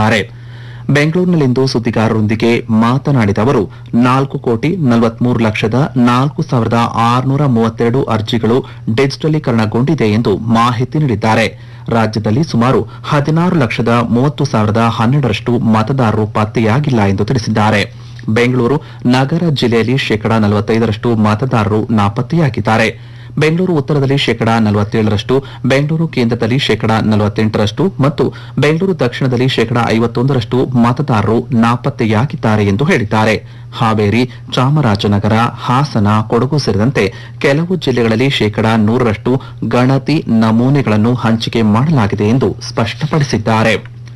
ತಿಳಿಸಿದ್ದಾರೆ ಬೆಂಗಳೂರಿನಲ್ಲಿಂದು ಸುದ್ದಿಗಾರರೊಂದಿಗೆ ಮಾತನಾಡಿದ ಅವರು ನಾಲ್ಕು ಕೋಟಿ ನಲವತ್ಮೂರು ಲಕ್ಷದ ನಾಲ್ಕು ಸಾವಿರದ ಆರುನೂರ ಮೂವತ್ತೆರಡು ಅರ್ಜಿಗಳು ಡಿಜಿಟಲೀಕರಣಗೊಂಡಿದೆ ಎಂದು ಮಾಹಿತಿ ನೀಡಿದ್ದಾರೆ ರಾಜ್ಯದಲ್ಲಿ ಸುಮಾರು ಹದಿನಾರು ಲಕ್ಷದ ಮೂವತ್ತು ಸಾವಿರದ ಹನ್ನೆರಡರಷ್ಟು ಮತದಾರರು ಪತ್ತೆಯಾಗಿಲ್ಲ ಎಂದು ತಿಳಿಸಿದ್ದಾರೆ ಬೆಂಗಳೂರು ನಗರ ಜಿಲ್ಲೆಯಲ್ಲಿ ಶೇಕಡಾ ನಲವತ್ತೈದರಷ್ಟು ಮತದಾರರು ನಾಪತ್ತೆಯಾಗಿದ್ದಾರೆ ಬೆಂಗಳೂರು ಉತ್ತರದಲ್ಲಿ ಶೇಕಡಾ ನಲವತ್ತೇಳರಷ್ಟು ಬೆಂಗಳೂರು ಕೇಂದ್ರದಲ್ಲಿ ಶೇಕಡಾ ನಲವತ್ತೆಂಟರಷ್ಟು ಮತ್ತು ಬೆಂಗಳೂರು ದಕ್ಷಿಣದಲ್ಲಿ ಶೇಕಡಾ ಐವತ್ತೊಂದರಷ್ಟು ಮತದಾರರು ನಾಪತ್ತೆಯಾಗಿದ್ದಾರೆ ಎಂದು ಹೇಳಿದ್ದಾರೆ ಹಾವೇರಿ ಚಾಮರಾಜನಗರ ಹಾಸನ ಕೊಡಗು ಸೇರಿದಂತೆ ಕೆಲವು ಜಿಲ್ಲೆಗಳಲ್ಲಿ ಶೇಕಡಾ ನೂರರಷ್ಟು ಗಣತಿ ನಮೂನೆಗಳನ್ನು ಹಂಚಿಕೆ ಮಾಡಲಾಗಿದೆ ಎಂದು ಸ್ಪಷ್ಟಪಡಿಸಿದ್ದಾರೆ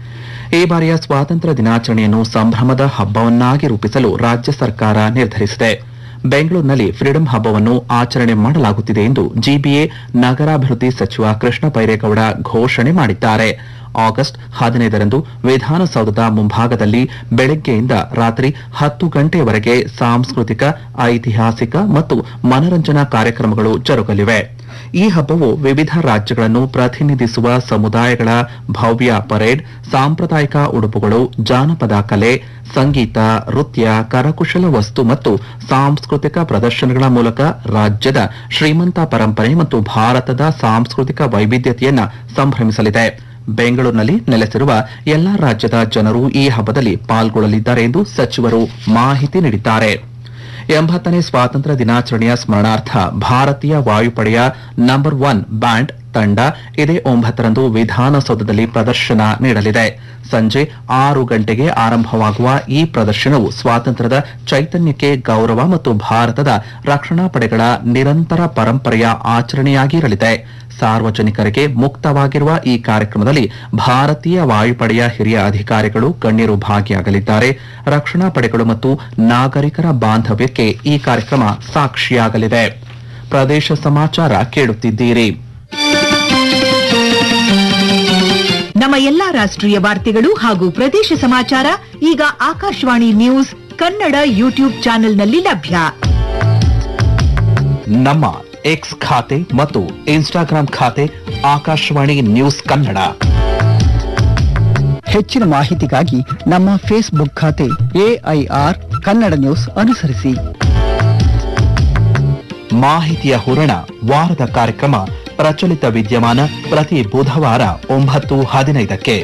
ಈ ಬಾರಿಯ ಸ್ವಾತಂತ್ರ್ಯ ದಿನಾಚರಣೆಯನ್ನು ಸಂಭ್ರಮದ ಹಬ್ಬವನ್ನಾಗಿ ರೂಪಿಸಲು ರಾಜ್ಯ ಸರ್ಕಾರ ನಿರ್ಧರಿಸಿದೆ ಬೆಂಗಳೂರಿನಲ್ಲಿ ಫ್ರೀಡಂ ಹಬ್ಬವನ್ನು ಆಚರಣೆ ಮಾಡಲಾಗುತ್ತಿದೆ ಎಂದು ಜಿಬಿಎ ನಗರಾಭಿವೃದ್ಧಿ ಸಚಿವ ಕೃಷ್ಣ ಬೈರೇಗೌಡ ಘೋಷಣೆ ಮಾಡಿದ್ದಾರೆ ಆಗಸ್ಟ್ ಹದಿನೈದರಂದು ವಿಧಾನಸೌಧದ ಮುಂಭಾಗದಲ್ಲಿ ಬೆಳಗ್ಗೆಯಿಂದ ರಾತ್ರಿ ಹತ್ತು ಗಂಟೆಯವರೆಗೆ ಸಾಂಸ್ಕೃತಿಕ ಐತಿಹಾಸಿಕ ಮತ್ತು ಮನರಂಜನಾ ಕಾರ್ಯಕ್ರಮಗಳು ಜರುಗಲಿವೆ ಈ ಹಬ್ಬವು ವಿವಿಧ ರಾಜ್ಯಗಳನ್ನು ಪ್ರತಿನಿಧಿಸುವ ಸಮುದಾಯಗಳ ಭವ್ಯ ಪರೇಡ್ ಸಾಂಪ್ರದಾಯಿಕ ಉಡುಪುಗಳು ಜಾನಪದ ಕಲೆ ಸಂಗೀತ ನೃತ್ಯ ಕರಕುಶಲ ವಸ್ತು ಮತ್ತು ಸಾಂಸ್ಕೃತಿಕ ಪ್ರದರ್ಶನಗಳ ಮೂಲಕ ರಾಜ್ಯದ ಶ್ರೀಮಂತ ಪರಂಪರೆ ಮತ್ತು ಭಾರತದ ಸಾಂಸ್ಕೃತಿಕ ವೈವಿಧ್ಯತೆಯನ್ನ ಸಂಭ್ರಮಿಸಲಿದೆ ಬೆಂಗಳೂರಿನಲ್ಲಿ ನೆಲೆಸಿರುವ ಎಲ್ಲಾ ರಾಜ್ಯದ ಜನರು ಈ ಹಬ್ಬದಲ್ಲಿ ಪಾಲ್ಗೊಳ್ಳಲಿದ್ದಾರೆ ಎಂದು ಸಚಿವರು ಮಾಹಿತಿ ನೀಡಿದ್ದಾರೆ ಎಂಬತ್ತನೇ ಸ್ವಾತಂತ್ರ್ಯ ದಿನಾಚರಣೆಯ ಸ್ಮರಣಾರ್ಥ ಭಾರತೀಯ ವಾಯುಪಡೆಯ ನಂಬರ್ ಒನ್ ಬ್ಯಾಂಡ್ ತಂಡ ಇದೇ ಒಂಬತ್ತರಂದು ವಿಧಾನಸೌಧದಲ್ಲಿ ಪ್ರದರ್ಶನ ನೀಡಲಿದೆ ಸಂಜೆ ಆರು ಗಂಟೆಗೆ ಆರಂಭವಾಗುವ ಈ ಪ್ರದರ್ಶನವು ಸ್ವಾತಂತ್ರ್ಯದ ಚೈತನ್ಯಕ್ಕೆ ಗೌರವ ಮತ್ತು ಭಾರತದ ರಕ್ಷಣಾ ಪಡೆಗಳ ನಿರಂತರ ಪರಂಪರೆಯ ಆಚರಣೆಯಾಗಿರಲಿದೆ ಸಾರ್ವಜನಿಕರಿಗೆ ಮುಕ್ತವಾಗಿರುವ ಈ ಕಾರ್ಯಕ್ರಮದಲ್ಲಿ ಭಾರತೀಯ ವಾಯುಪಡೆಯ ಹಿರಿಯ ಅಧಿಕಾರಿಗಳು ಗಣ್ಯರು ಭಾಗಿಯಾಗಲಿದ್ದಾರೆ ರಕ್ಷಣಾ ಪಡೆಗಳು ಮತ್ತು ನಾಗರಿಕರ ಬಾಂಧವ್ಯಕ್ಕೆ ಈ ಕಾರ್ಯಕ್ರಮ ಸಾಕ್ಷಿಯಾಗಲಿದೆ ಪ್ರದೇಶ ಸಮಾಚಾರ ಕೇಳುತ್ತಿದ್ದೀರಿ ನಮ್ಮ ಎಲ್ಲಾ ರಾಷ್ಟ್ರೀಯ ವಾರ್ತೆಗಳು ಹಾಗೂ ಪ್ರದೇಶ ಸಮಾಚಾರ ಈಗ ಆಕಾಶವಾಣಿ ನ್ಯೂಸ್ ಕನ್ನಡ ಯೂಟ್ಯೂಬ್ ಚಾನೆಲ್ನಲ್ಲಿ ಲಭ್ಯ ನಮ್ಮ ಎಕ್ಸ್ ಖಾತೆ ಮತ್ತು ಇನ್ಸ್ಟಾಗ್ರಾಂ ಖಾತೆ ಆಕಾಶವಾಣಿ ನ್ಯೂಸ್ ಕನ್ನಡ ಹೆಚ್ಚಿನ ಮಾಹಿತಿಗಾಗಿ ನಮ್ಮ ಫೇಸ್ಬುಕ್ ಖಾತೆ ಎಐಆರ್ ಕನ್ನಡ ನ್ಯೂಸ್ ಅನುಸರಿಸಿ ಮಾಹಿತಿಯ ಹೂರಣ ವಾರದ ಕಾರ್ಯಕ್ರಮ ಪ್ರಚಲಿತ ವಿದ್ಯಮಾನ ಪ್ರತಿ ಬುಧವಾರ ಒಂಬತ್ತು ಹದಿನೈದಕ್ಕೆ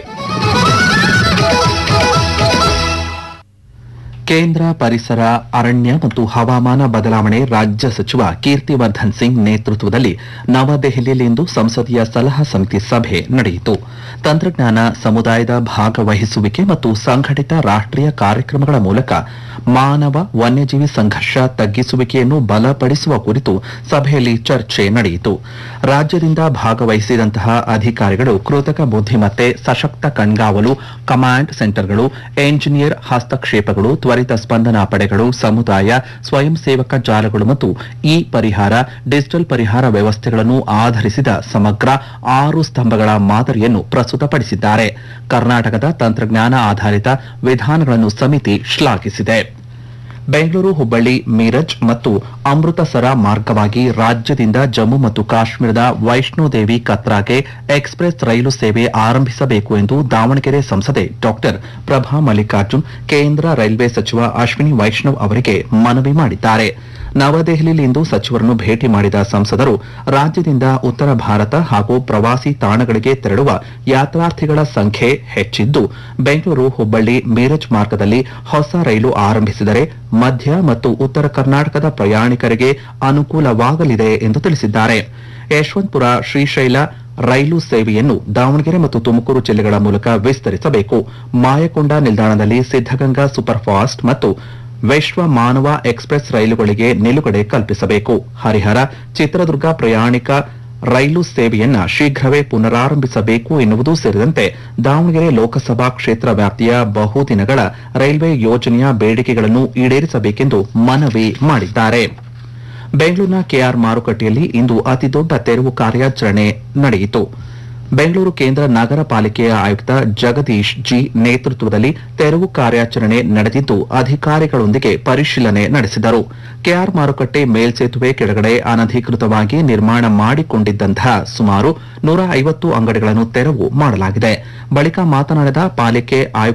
ಕೇಂದ್ರ ಪರಿಸರ ಅರಣ್ಯ ಮತ್ತು ಹವಾಮಾನ ಬದಲಾವಣೆ ರಾಜ್ಯ ಸಚಿವ ಕೀರ್ತಿವರ್ಧನ್ ಸಿಂಗ್ ನೇತೃತ್ವದಲ್ಲಿ ನವದೆಹಲಿಯಲ್ಲಿಂದು ಸಂಸದೀಯ ಸಲಹಾ ಸಮಿತಿ ಸಭೆ ನಡೆಯಿತು ತಂತ್ರಜ್ಞಾನ ಸಮುದಾಯದ ಭಾಗವಹಿಸುವಿಕೆ ಮತ್ತು ಸಂಘಟಿತ ರಾಷ್ಟ್ರೀಯ ಕಾರ್ಯಕ್ರಮಗಳ ಮೂಲಕ ಮಾನವ ವನ್ಯಜೀವಿ ಸಂಘರ್ಷ ತಗ್ಗಿಸುವಿಕೆಯನ್ನು ಬಲಪಡಿಸುವ ಕುರಿತು ಸಭೆಯಲ್ಲಿ ಚರ್ಚೆ ನಡೆಯಿತು ರಾಜ್ಯದಿಂದ ಭಾಗವಹಿಸಿದಂತಹ ಅಧಿಕಾರಿಗಳು ಕೃತಕ ಬುದ್ಧಿಮತ್ತೆ ಸಶಕ್ತ ಕಣ್ಗಾವಲು ಕಮಾಂಡ್ ಸೆಂಟರ್ಗಳು ಎಂಜಿನಿಯರ್ ಹಸ್ತಕ್ಷೇಪಗಳು ತ್ವರಿತ ಸ್ಪಂದನಾ ಪಡೆಗಳು ಸಮುದಾಯ ಸ್ವಯಂ ಸೇವಕ ಜಾಲಗಳು ಮತ್ತು ಇ ಪರಿಹಾರ ಡಿಜಿಟಲ್ ಪರಿಹಾರ ವ್ಯವಸ್ಥೆಗಳನ್ನು ಆಧರಿಸಿದ ಸಮಗ್ರ ಆರು ಸ್ತಂಭಗಳ ಮಾದರಿಯನ್ನು ಪ್ರಸ್ತುತಪಡಿಸಿದ್ದಾರೆ ಕರ್ನಾಟಕದ ತಂತ್ರಜ್ಞಾನ ಆಧಾರಿತ ವಿಧಾನಗಳನ್ನು ಸಮಿತಿ ಶ್ಲಾಘಿಸಿದೆ ಬೆಂಗಳೂರು ಹುಬ್ಬಳ್ಳಿ ಮೀರಜ್ ಮತ್ತು ಅಮೃತಸರ ಮಾರ್ಗವಾಗಿ ರಾಜ್ಯದಿಂದ ಜಮ್ಮು ಮತ್ತು ಕಾಶ್ಮೀರದ ವೈಷ್ಣೋದೇವಿ ಕತ್ರಾಗೆ ಎಕ್ಸ್ಪ್ರೆಸ್ ರೈಲು ಸೇವೆ ಆರಂಭಿಸಬೇಕು ಎಂದು ದಾವಣಗೆರೆ ಸಂಸದೆ ಡಾಕ್ಟರ್ ಪ್ರಭಾ ಮಲ್ಲಿಕಾರ್ಜುನ್ ಕೇಂದ್ರ ರೈಲ್ವೆ ಸಚಿವ ಅಶ್ವಿನಿ ವೈಷ್ಣವ್ ಅವರಿಗೆ ಮನವಿ ಮಾಡಿದ್ದಾರೆ ನವದೆಹಲಿಯಲ್ಲಿಂದು ಸಚಿವರನ್ನು ಭೇಟಿ ಮಾಡಿದ ಸಂಸದರು ರಾಜ್ಯದಿಂದ ಉತ್ತರ ಭಾರತ ಹಾಗೂ ಪ್ರವಾಸಿ ತಾಣಗಳಿಗೆ ತೆರಳುವ ಯಾತ್ರಾರ್ಥಿಗಳ ಸಂಖ್ಯೆ ಹೆಚ್ಚಿದ್ದು ಬೆಂಗಳೂರು ಹುಬ್ಬಳ್ಳಿ ಮೀರಜ್ ಮಾರ್ಗದಲ್ಲಿ ಹೊಸ ರೈಲು ಆರಂಭಿಸಿದರೆ ಮಧ್ಯ ಮತ್ತು ಉತ್ತರ ಕರ್ನಾಟಕದ ಪ್ರಯಾಣಿಕರಿಗೆ ಅನುಕೂಲವಾಗಲಿದೆ ಎಂದು ತಿಳಿಸಿದ್ದಾರೆ ಯಶವಂತಪುರ ಶ್ರೀಶೈಲ ರೈಲು ಸೇವೆಯನ್ನು ದಾವಣಗೆರೆ ಮತ್ತು ತುಮಕೂರು ಜಿಲ್ಲೆಗಳ ಮೂಲಕ ವಿಸ್ತರಿಸಬೇಕು ಮಾಯಕೊಂಡ ನಿಲ್ದಾಣದಲ್ಲಿ ಸಿದ್ದಗಂಗಾ ಸೂಪರ್ ಫಾಸ್ಟ್ ಮತ್ತು ವಿಶ್ವ ಮಾನವ ಎಕ್ಸ್ಪ್ರೆಸ್ ರೈಲುಗಳಿಗೆ ನಿಲುಗಡೆ ಕಲ್ಪಿಸಬೇಕು ಹರಿಹರ ಚಿತ್ರದುರ್ಗ ಪ್ರಯಾಣಿಕ ರೈಲು ಸೇವೆಯನ್ನ ಶೀಘ್ರವೇ ಪುನರಾರಂಭಿಸಬೇಕು ಎನ್ನುವುದು ಸೇರಿದಂತೆ ದಾವಣಗೆರೆ ಲೋಕಸಭಾ ಕ್ಷೇತ್ರ ವ್ಯಾಪ್ತಿಯ ಬಹುದಿನಗಳ ರೈಲ್ವೆ ಯೋಜನೆಯ ಬೇಡಿಕೆಗಳನ್ನು ಈಡೇರಿಸಬೇಕೆಂದು ಮನವಿ ಮಾಡಿದ್ದಾರೆ ಬೆಂಗಳೂರಿನ ಕೆಆರ್ ಮಾರುಕಟ್ಟೆಯಲ್ಲಿ ಇಂದು ಅತಿದೊಡ್ಡ ತೆರವು ಕಾರ್ಯಾಚರಣೆ ನಡೆಯಿತು ಬೆಂಗಳೂರು ಕೇಂದ್ರ ನಗರ ಪಾಲಿಕೆಯ ಆಯುಕ್ತ ಜಗದೀಶ್ ಜಿ ನೇತೃತ್ವದಲ್ಲಿ ತೆರವು ಕಾರ್ಯಾಚರಣೆ ನಡೆದಿದ್ದು ಅಧಿಕಾರಿಗಳೊಂದಿಗೆ ಪರಿಶೀಲನೆ ನಡೆಸಿದರು ಕೆಆರ್ ಮಾರುಕಟ್ಟೆ ಮೇಲ್ಸೇತುವೆ ಕೆಳಗಡೆ ಅನಧಿಕೃತವಾಗಿ ನಿರ್ಮಾಣ ಮಾಡಿಕೊಂಡಿದ್ದಂತಹ ಸುಮಾರು ನೂರ ಐವತ್ತು ಅಂಗಡಿಗಳನ್ನು ತೆರವು ಮಾಡಲಾಗಿದೆ ಬಳಿಕ ಮಾತನಾಡಿದ ಪಾಲಿಕೆ ಆಯುಕ್ತ